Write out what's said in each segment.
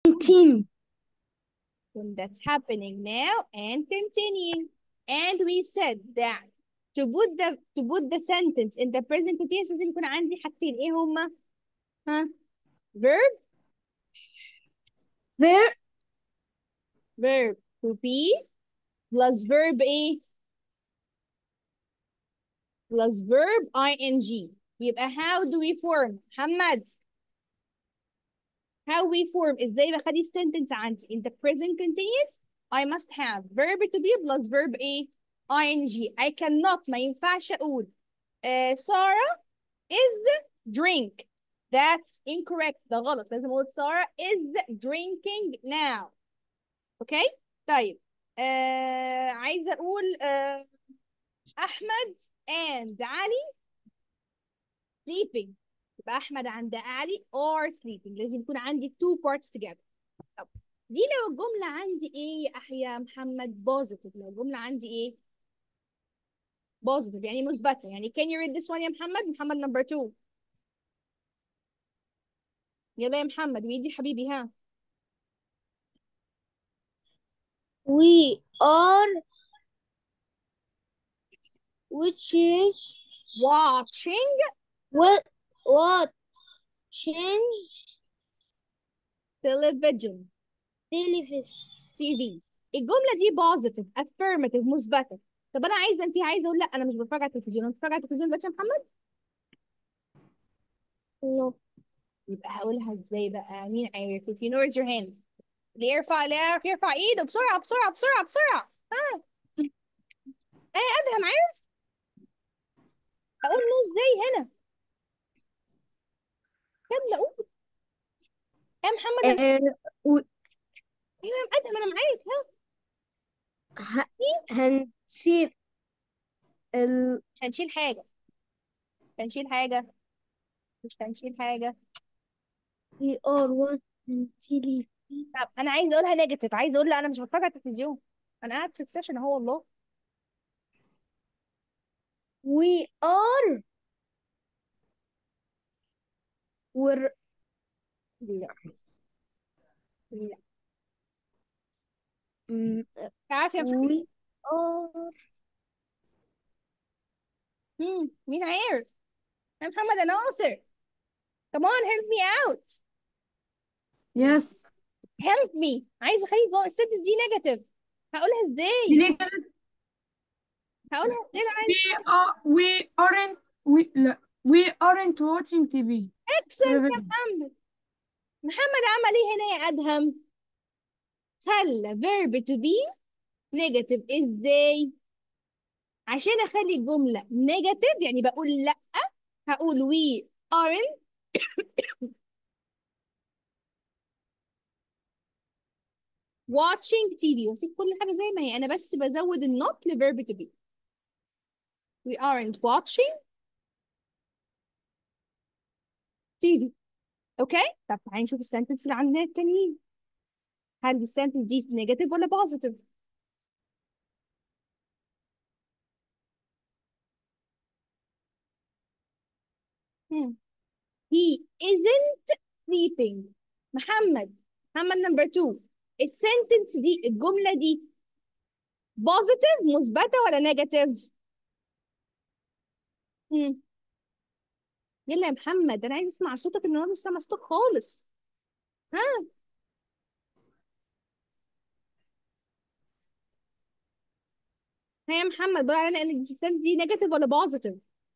continue when that's happening now and continuing. And we said that to put the to put the sentence in the present continuous لازم يكون عندي حاجتين ايه هما؟ ها؟ verb verb verb to be plus verb ايه؟ plus verb ing يبقى how do we form؟ محمد how we form ازاي بخلي السنتنس عندي in the present continuous I must have verb to be plus verb ايه ing I cannot ما ينفعش اقول uh, Sarah is drink that's incorrect ده غلط لازم اقول Sarah is drinking now اوكي طيب uh, عايزه اقول uh, احمد and علي sleeping يبقى احمد عند علي or sleeping لازم يكون عندي two parts together طب دي لو الجمله عندي ايه يا احيا محمد positive لو الجمله عندي ايه positive يعني مثبته يعني can you read this one يا محمد محمد number two يلا يا محمد ويدي حبيبي ها we are which is watching what watching television television TV الجمله دي positive affirmative مثبته طب انا عايزه انت عايزه اقول لا انا مش بتفرج على التلفزيون انا بتفرج على التلفزيون دلوقتي يا محمد no يبقى هقولها ازاي بقى مين عارف if you know raise your hand اللي يرفع اللي يعرف يرفع ايده بسرعه بسرعه بسرعه بسرعه ها ايه ادهم عارف اقول له ازاي هنا يلا قول يا محمد أنا- آه، و- ايوه يا ادهم انا معاك ها ه- هنسيب ال مش هنشيل حاجه مش هنشيل حاجه مش هنشيل حاجه we are watching television طب انا عايزه اقولها نيجاتيف عايزه اقول لا انا مش بتفرج على التلفزيون انا قاعد في السيشن اهو والله we are we're لا لا mm, عارف يا محمد we are مم. مين عارف يا محمد انا ناصر come on help me out Yes. help me عايزه اخلي جوه السنتنس دي نيجاتيف هقولها ازاي Negative. هقولها ازاي انا عايزه We are. We aren't. We لا. We aren't watching TV. اكسنت يا television. محمد محمد عمل ايه هنا يا ادهم خلى verb to be negative ازاي عشان اخلي الجمله negative يعني بقول لا هقول we aren't watching TV واسيب كل حاجه زي ما هي انا بس بزود النوت لverb to be we aren't watching TV اوكي طب تعالي نشوف السنتنس اللي عندنا التانيين هل السنتنس دي نيجاتيف ولا بوزيتيف he isn't sleeping محمد محمد نمبر 2 السنتنس دي الجمله دي بوزيتيف مثبته ولا نيجاتيف يلا يا محمد انا عايز اسمع صوتك النهارده مش سامع صوتك خالص ها ها يا محمد بقول علينا ان السنتنس دي نيجاتيف ولا بوزيتيف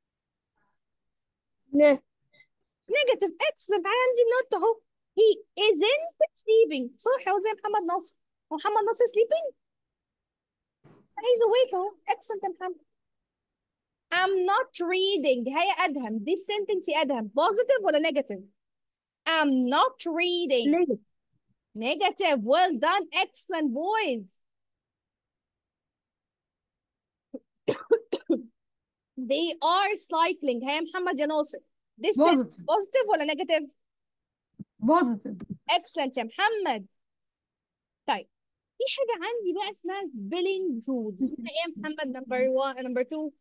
no نيجاتيف اكسلنت عندي النوت اهو he isn't sleeping صح هو زي محمد ناصر هو محمد ناصر sleeping عايز awake اهو اكسلنت يا محمد I'm not reading هي يا ادهم دي sentence يا ادهم positive ولا negative I'm not reading negative negative well done excellent boys they are cycling هي يا محمد يا ناصر this sentence Positive. positive ولا negative Positive. excellent يا محمد طيب في حاجة عندي بقى اسمها spelling rules اسمها ايه يا محمد number one number two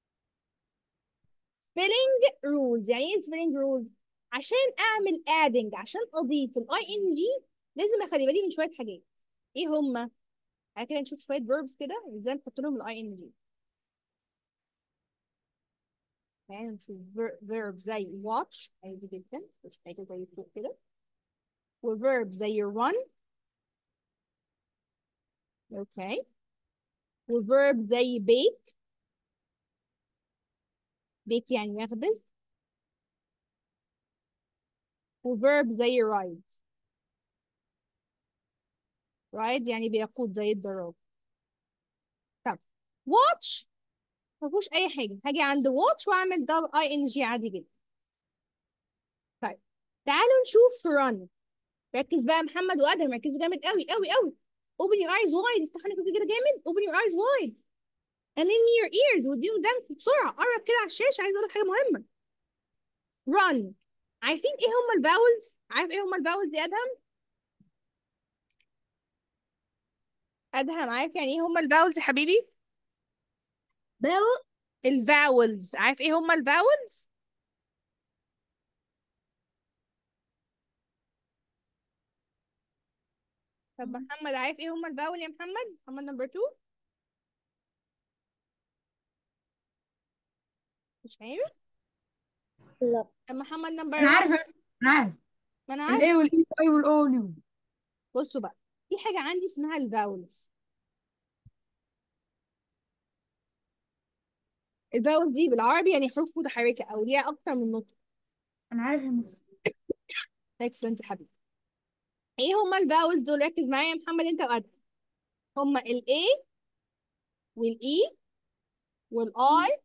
spelling rules يعني ايه spelling rules عشان اعمل adding عشان اضيف ال ing لازم اخلي بالي من شويه حاجات ايه هما تعالى كده نشوف شويه verbs كده ازاي نحط لهم الاي ان جي تعالى نشوف ver- verb زي watch عادي جدا مش حاجه زي فوق كده وverb زي run اوكي وverb زي bake bake يعني يخبز وverb زي ride ride يعني بيقود زي الدراجة طب watch ما فيهوش اي حاجه هاجي عند watch واعمل دبل اي ان جي عادي جدا طيب تعالوا نشوف run ركز بقى يا محمد وادهم ركزوا جامد قوي قوي قوي open your eyes wide افتح عينك كده جامد open your eyes wide and in your ears واديهم ودانك بسرعه قرب كده على الشاشه عايز اقول لك حاجه مهمه run عارفين ايه هم الفاولز عارف ايه هم الفاولز يا ادهم ادهم عارف يعني ايه هم الفاولز يا حبيبي باو الفاولز عارف ايه هم الفاولز طب محمد عارف ايه هم الفاول يا محمد محمد نمبر 2 مش عارف لا طب محمد نمبر انا 1 عارف بس انا عارف ما انا عارف الاي والاي والاي والاو واليو بصوا بقى في حاجه عندي اسمها الفاولز الفاولز دي بالعربي يعني حروف متحركه او ليها اكتر من نطق انا عارف يا مس اكسلنت يا حبيبي ايه هم الفاولز دول ركز معايا يا محمد انت وادم هم الاي والاي والاي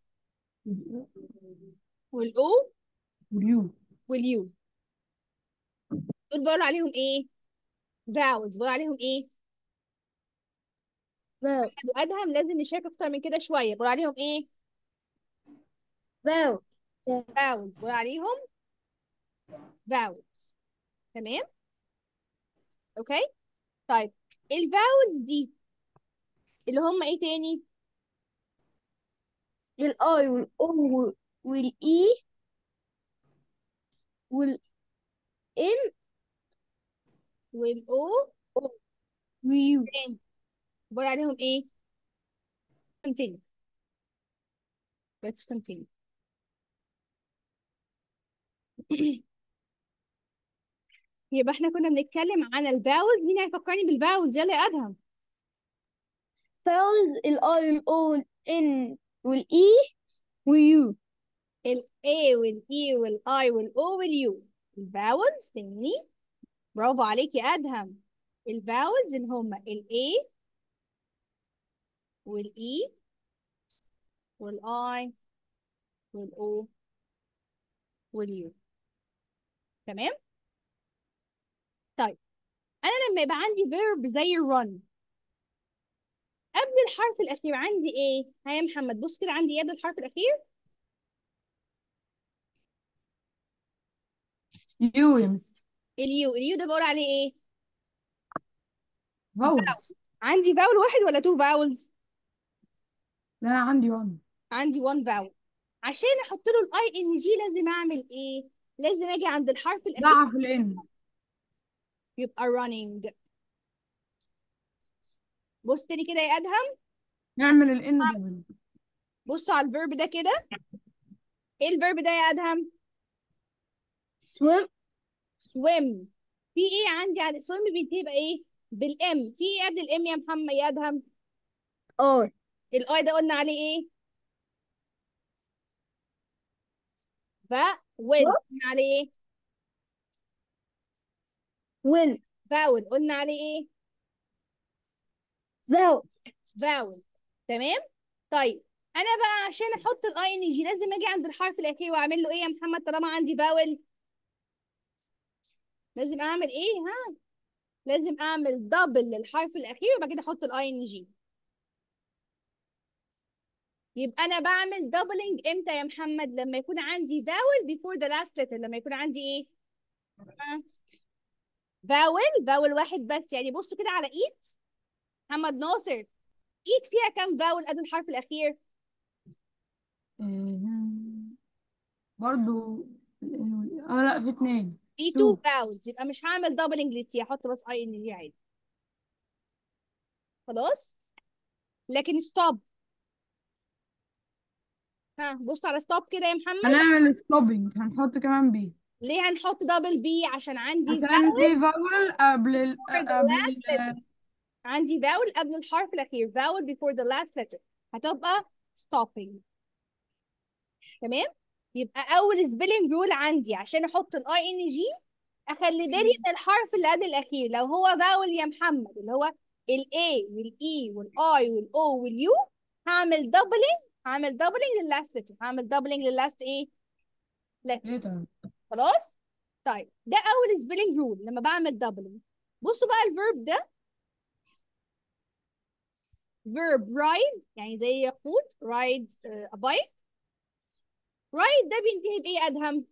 والاو واليو واليو دول بقول عليهم ايه فاولز بقول عليهم ايه باو أحمد وادهم لازم نشارك اكتر من كده شويه بقول عليهم ايه باو فاولز بقول عليهم فاولز تمام اوكي طيب الفاولز دي اللي هم ايه تاني الاي والاو والاي والان والاو ويو تاني بقول عليهم ايه continue let's continue يبقى احنا كنا بنتكلم عن الفاولز مين هيفكرني بالفاولز يلا يا ادهم فاولز الاي والاو والان والاي ويو ال A وال E وال I وال O وال U الفاولز تاني برافو عليك يا أدهم الفاولز اللي هما ال A وال E وال I وال O وال U تمام طيب أنا لما يبقى عندي verb زي run قبل الحرف الأخير عندي إيه؟ ها يا محمد بص كده عندي إيه قبل الحرف الأخير؟ يو يا مس اليو اليو ده بقول عليه إيه؟ فاولز عندي فاول واحد ولا تو فاولز؟ لا انا عندي وان عندي one vowel عشان احط له الاي ان جي لازم اعمل ايه لازم اجي عند الحرف الاخير ضعف الان يبقى running بص تاني كده يا ادهم نعمل الان دبل بصوا على الفيرب ده كده ايه الفيرب ده يا ادهم swim swim في ايه عندي عند swim بينتهي بايه بالام في ايه قبل الام يا محمد يا ادهم ار الاي ده قلنا عليه ايه فاول قلنا عليه ايه will فاول قلنا عليه ايه vowel فاول تمام طيب انا بقى عشان احط الاي ان جي لازم اجي عند الحرف الاخير واعمل له ايه يا محمد طالما عندي فاول لازم اعمل ايه ها لازم اعمل دبل للحرف الاخير وبعد كده احط الاي ان جي يبقى انا بعمل دبلنج امتى يا محمد لما يكون عندي فاول بيفور ذا لاست letter لما يكون عندي ايه فاول فاول واحد بس يعني بصوا كده على ايد محمد ناصر ايد فيها كام فاول قبل الحرف الاخير برضو اه لا في اتنين في Two. تو vowels يبقى مش هعمل دبلنج للتي احط بس اي ان جي عادي خلاص لكن ستوب ها بص على ستوب كده يا محمد هنعمل ستوبينج هنحط كمان بي ليه هنحط دبل بي عشان عندي عشان vowel في فاول قبل ال before the قبل last ال letter عندي vowel قبل الحرف الأخير vowel before the last letter هتبقى stopping تمام يبقى أول spelling rule عندي عشان أحط ال ing أخلي بالي من الحرف اللي قبل الأخير لو هو vowel يا محمد اللي هو ال A وال E وال I وال O وال U هعمل doubling هعمل doubling لللاست letter هعمل doubling لللاست إيه letter ليتر خلاص طيب ده أول spelling rule لما بعمل doubling بصوا بقى الفيرب ده verb ride يعني زي يقود ride uh, a bike ride ده بينتهي بإيه أدهم؟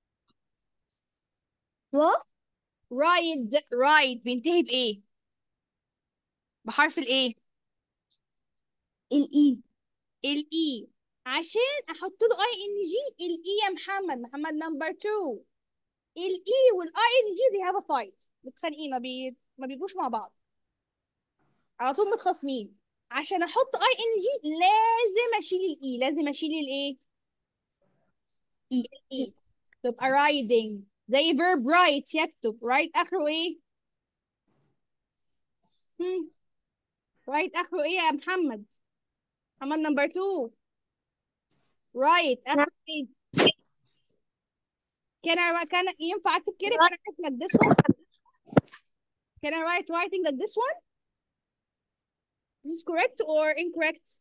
what ride ride بينتهي بإيه؟ بحرف الإيه؟ الإي الإي عشان أحط له اي ان جي الإي يا محمد محمد نمبر 2 الإي والاي ان جي they have a fight متخانقين ما بي ما بيجوش مع بعض على طول متخاصمين عشان أحط اي ان جي لازم أشيل الإي لازم أشيل الإيه؟ إي الإي تبقى riding زي verb write يكتب write آخره إيه؟ هم write آخره إيه يا محمد؟ محمد نمبر 2 right آخره إيه؟ Can I can ينفع أكتب كده؟ Can I write like this one? Can I write writing like this one? Is this correct or incorrect?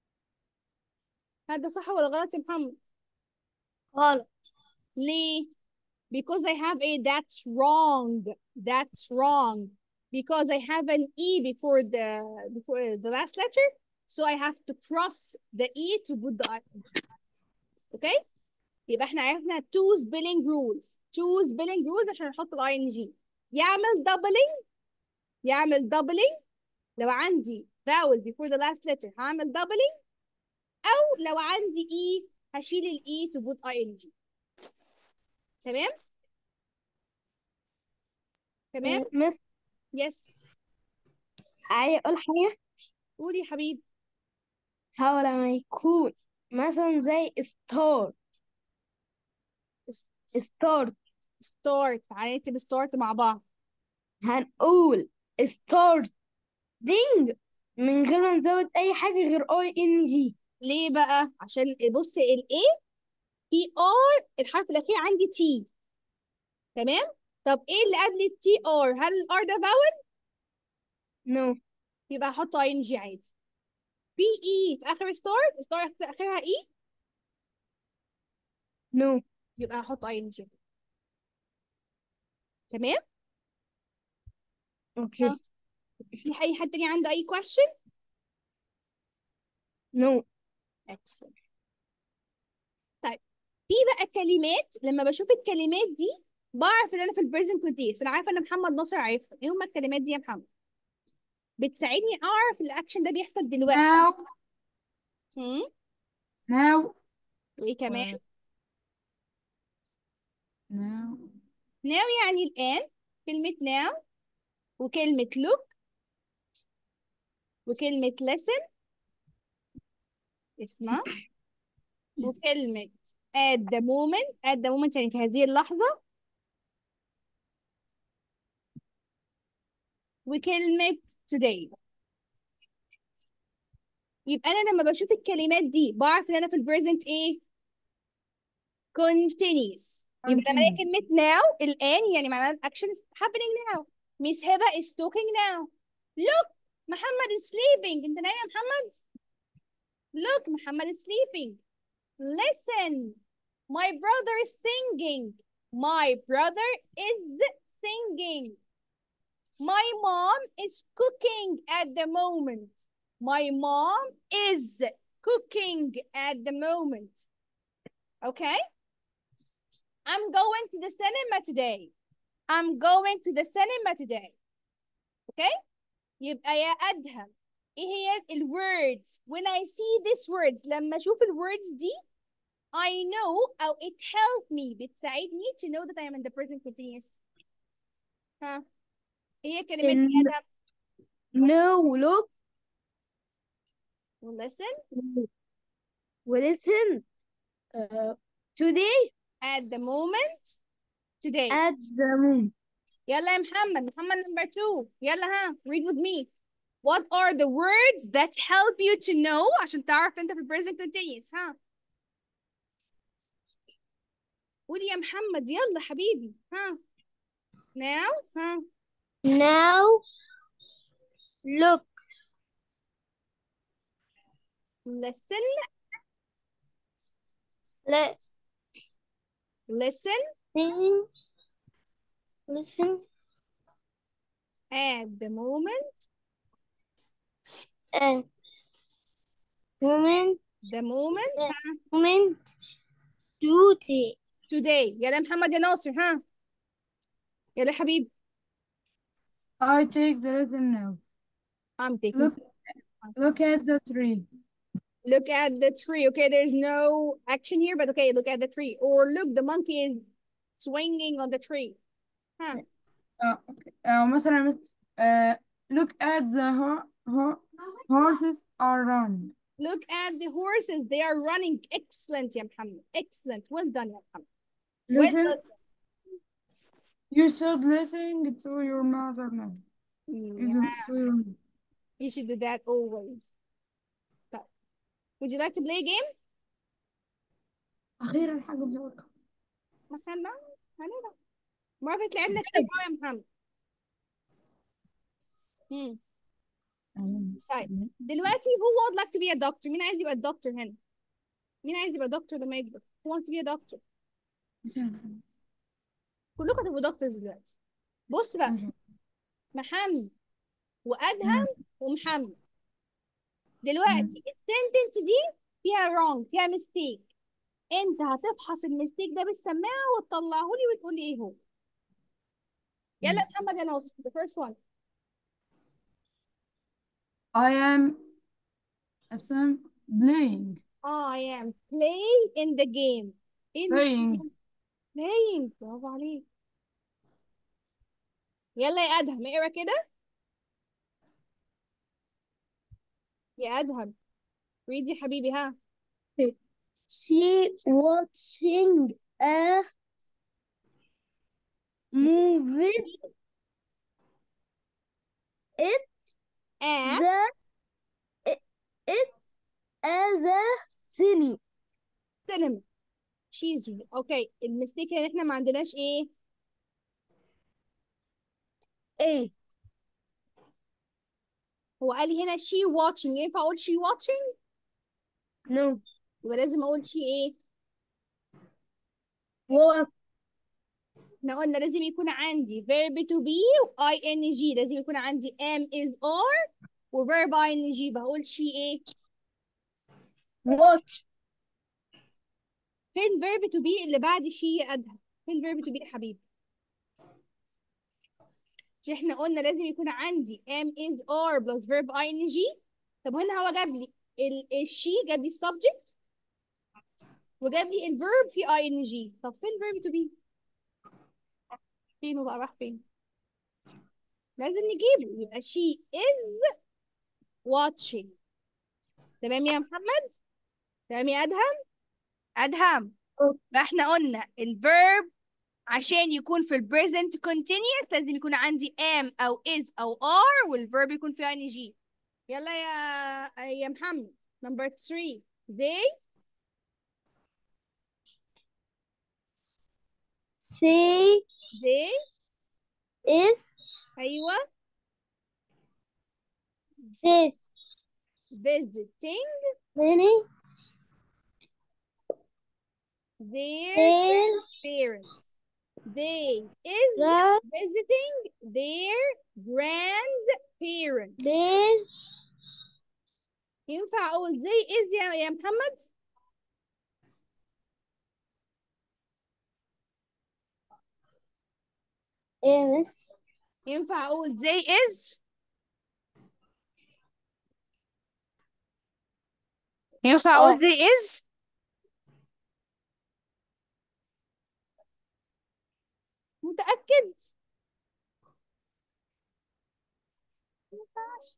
هذا صح ولا غلط يا محمد؟ غلط ليه؟ Because I have a that's wrong. That's wrong. Because I have an E before the before the last letter, so I have to cross the E to put the I. Okay? يبقى احنا عرفنا two spelling rules. Two spelling rules عشان نحط ال ing. يعمل doubling يعمل doubling لو عندي vowel before the last letter هعمل doubling أو لو عندي E هشيل ال E to put ing. تمام؟ تمام؟ مس يس عايز أقول حاجة قولي يا حبيبي هو لما يكون مثلا زي ستار ستار ستارت تعالي نكتب ستارت مع بعض هنقول ستارت دينج من غير ما نزود أي حاجة غير اي ان جي ليه بقى عشان بصي ال A في R الحرف الأخير عندي T تمام طب ايه اللي قبل ال T R هل ال R ده باول نو يبقى هحط ing عادي في E في آخر ستارت ستارت في آخرها E نو يبقى هحط ing تمام اوكي آه. في أي حد تاني عنده أي question نو excellent طيب في بقى كلمات لما بشوف الكلمات دي بعرف ان انا في البريزنت كونتينوس انا عارفه ان محمد ناصر عارفها ايه هما الكلمات دي يا محمد بتساعدني اعرف الاكشن ده بيحصل دلوقتي now هم؟ now وايه كمان now ناو يعني الان كلمه ناو وكلمه look وكلمه listen اسمع وكلمه at the moment at the moment يعني في هذه اللحظه وكلمه today يبقى انا لما بشوف الكلمات دي بعرف ان انا في البريزنت ايه continuous يبقى لما الاقي كلمه now الان يعني معناها الاكشن is happening now ميس هبه is talking now look محمد is sleeping انت نايم يا محمد look محمد is sleeping listen my brother is singing my brother is singing my mom is cooking at the moment my mom is cooking at the moment okay I'm going to the cinema today. I'm going to the cinema today. Okay? يبقى يا أدهم إيه هي ال words when I see these words لما أشوف ال words دي I know أو it helped me بتساعدني to know that I am in the present continuous ها إيه هي كلمات إن أدهم no look listen ولisten uh, today at the moment today at the moon يلا يا محمد محمد number two يلا ها read with me what are the words that help you to know عشان تعرف انت في present continuous ها قول يا محمد يلا حبيبي ها now ها now look listen let's listen sing listen at the moment and moment the moment ها moment today today يلا يا محمد يا ناصر ها يلا يا حبيبي I take the lesson now. I'm taking Look, look at the tree. look at the tree okay there's no action here but okay look at the tree or look the monkey is swinging on the tree ها Uh, okay. uh, مثلا uh, look at the ho ho horses are run. Look at the horses. They are running. Excellent, يا محمد. Excellent. Well done, يا محمد. Well Listen, done. you should listen to your mother now. You Yeah, should to your you should do that always. طيب. Would you like to play a game? أخيرا حاجة بقولها. محمد هنلعب. مرة لعبنا كتير قوي يا محمد. مم. طيب. دلوقتي who would like to be a doctor؟ مين عايز يبقى الدكتور هنا؟ مين عايز يبقى دكتور لما يكبر؟ Who wants to be a doctor؟ كلكم هتبقوا دكتورز دلوقتي. بص بقى محمد وأدهم ومحمد. دلوقتي السنتنس دي فيها wrong فيها mistake انت هتفحص المستيك ده بالسماعة وتطلعه لي وتقول لي ايه هو يلا يا محمد يا ناصر the first one I am assembling I am playing in the game ايه playing المشكلة playing برافو عليك يلا يا ادهم اقرا كده يا ادهم read يا حبيبي ها she watching a movie it at the it, it as a cine cinema she's اوكي المستيك ان احنا ما عندناش ايه a هو قال لي هنا she watching ينفع اقول she watching no يبقى لازم اقول she ايه what احنا قلنا لازم يكون عندي verb to be و ing لازم يكون عندي am is are و verb ing بقول she ايه watch فين verb to be اللي بعد she يا ادهم فين verb to be يا حبيبي مش احنا قلنا لازم يكون عندي am is are plus verb ing طب هنا هو جاب لي ال ال- she جاب لي subject وجاب لي الverb في ing طب فين verb to be فين بقى راح فين لازم نجيبه يبقى she is watching تمام يا محمد تمام يا ادهم ادهم فاحنا قلنا الفيرب عشان يكون في البريزنت continuous لازم يكون عندي am او is او are والفيرب يكون فيه ing يلا يا يا محمد number 3 they she they is ايوه this visiting many their their parents they is the visiting their grandparents their ينفع اقول زي is يا يا محمد is ينفع اقول زي is ينفع اه اقول زي is متأكد ما ينفعش.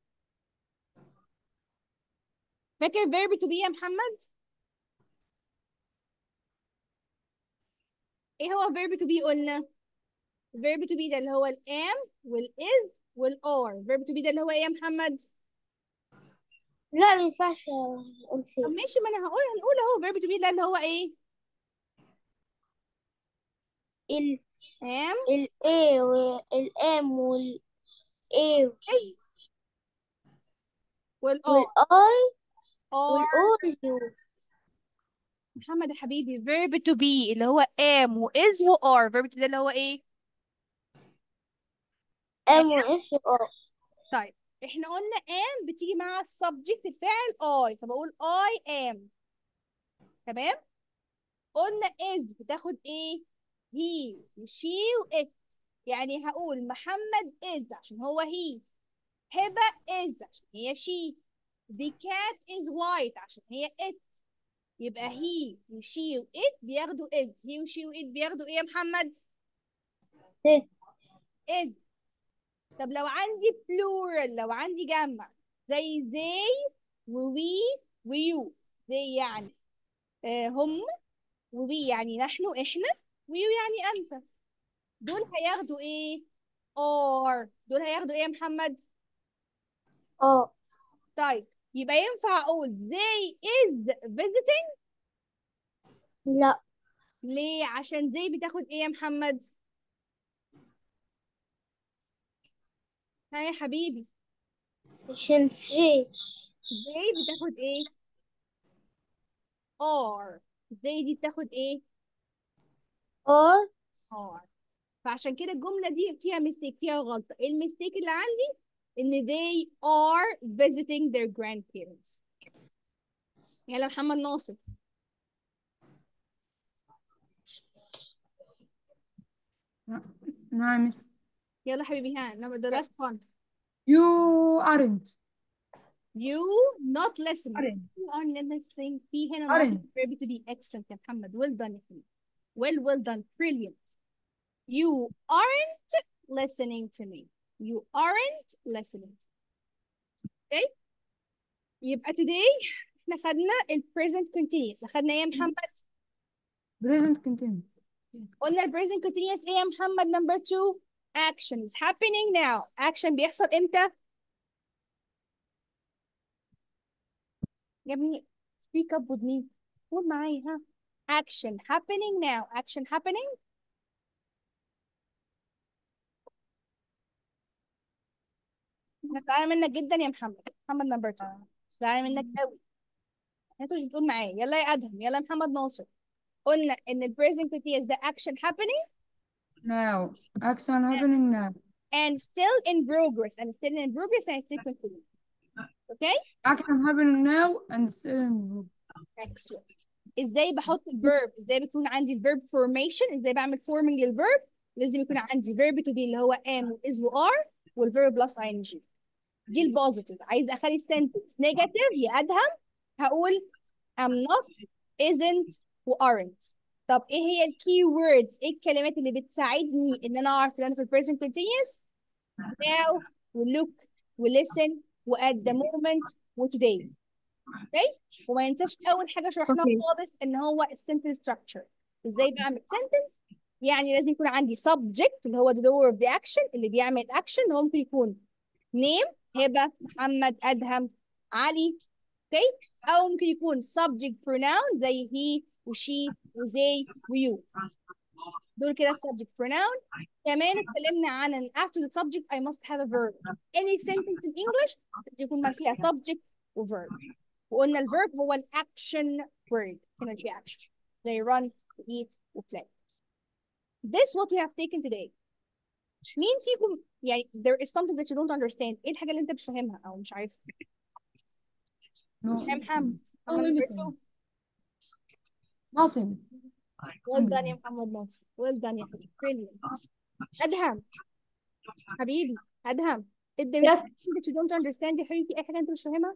فاكر verb to be يا محمد ايه هو verb to be قلنا verb to be ده اللي هو ال am وال is وال are verb to be ده اللي هو ايه يا محمد لا ما ينفعش طب أنسي ماشي ما انا هقول هنقول اهو verb to be ده اللي هو ايه ال am ال A وال M وال A is وال وال are I وال are O U محمد يا حبيبي verb to be اللي هو am و is و are verb to be ده اللي هو ايه M و S و R طيب احنا قلنا am بتيجي مع السبجكت الفاعل I فبقول I am تمام قلنا is بتاخد ايه he و she و it يعني هقول محمد is عشان هو he هبة is عشان هي she the cat is white عشان هي it يبقى he و she و it بياخدوا is he و she و it بياخدوا ايه يا محمد This is طب لو عندي plural لو عندي جمع زي they و we و you they يعني آه هم و we يعني نحن احنا و you يعني انت دول هياخدوا ايه are دول هياخدوا ايه يا محمد اه طيب يبقى ينفع اقول they is visiting لا ليه عشان they بتاخد ايه يا محمد ها يا حبيبي عشان في they بتاخد ايه are they دي بتاخد ايه R are فعشان كده الجملة دي فيها ميستيك فيها غلطة ايه الميستيك اللي عندي ان they are visiting their grandparents يلا محمد ناصر نعم مس يلا حبيبي ها number the last one you aren't you not listening aren't you are not listening في هنا aren't ناقص verb to be excellent يا محمد well done يا حبيبي well well done brilliant you aren't listening to me you aren't listening to me okay يبقى today احنا خدنا ال present continuous خدنا ايه يا محمد present continuous قلنا ال present continuous ايه يا محمد number two action is happening now action بيحصل امتى يا ابني speak up with me قول معايا ها action happening now action happening انا زعلانه منك جدا يا محمد محمد نمبر 2 زعلانه منك قوي انت مش بتقول معايا يلا يا ادهم يلا يا محمد ناصر قلنا ان ال present continuous ده action happening now action happening now and still in progress and still in progress and still continuing okay action happening now and still in progress. excellent ازاي بحط الفيرب ازاي بيكون عندي الفيرب formation ازاي بعمل forming للفيرب لازم يكون عندي verb to be اللي هو am و is و are والverb plus ing دي البوزيتيف عايز اخلي sentence negative يا ادهم هقول am not isn't و aren't طب ايه هي الكي words ايه الكلمات اللي بتساعدني ان انا اعرف ان انا في present continuous now و look و listen و at the moment و today اوكي وما ينساش اول حاجه شرحناها اوكي خالص ان هو السنتنس structure ازاي بعمل sentence يعني لازم يكون عندي subject اللي هو the doer of the action اللي بيعمل action اللي هو ممكن يكون name هبه محمد ادهم علي اوكي او ممكن يكون subject pronoun زي he و she و they و you دول كده subject pronoun كمان اتكلمنا عن ان after the subject I must have a verb any sentence in English لازم يكون ما فيها subject و verb وقلنا الفيرب هو الاكشن word هنا في action زي run eat و play this what we have taken today مين فيكم يعني there is something that you don't understand ايه الحاجة اللي انت مش فاهمها او مش عارفها no مش فاهم محمد no محمد number anything two nothing well done يا محمد ناصر well done يا حبيبي brilliant ادهم حبيبي ادهم if there is Yes. something that you don't understand يا حبيبي اي حاجة انت مش فاهمها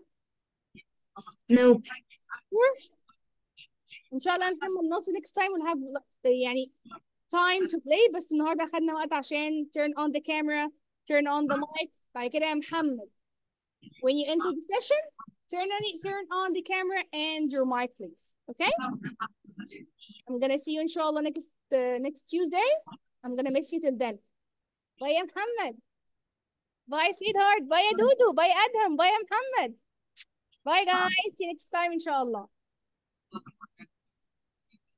no Sure. ان شاء الله يا محمد ناصر next time we'll have يعني time to play بس النهارده اخدنا وقت عشان turn on the camera turn on the mic بعد كده يا محمد when you enter the session turn on it, turn on the camera and your mic please okay I'm gonna see you inshallah next uh, next Tuesday I'm gonna miss you till then bye يا محمد bye sweetheart bye يا دودو bye ادهم bye يا محمد bye guys see you next time inshallah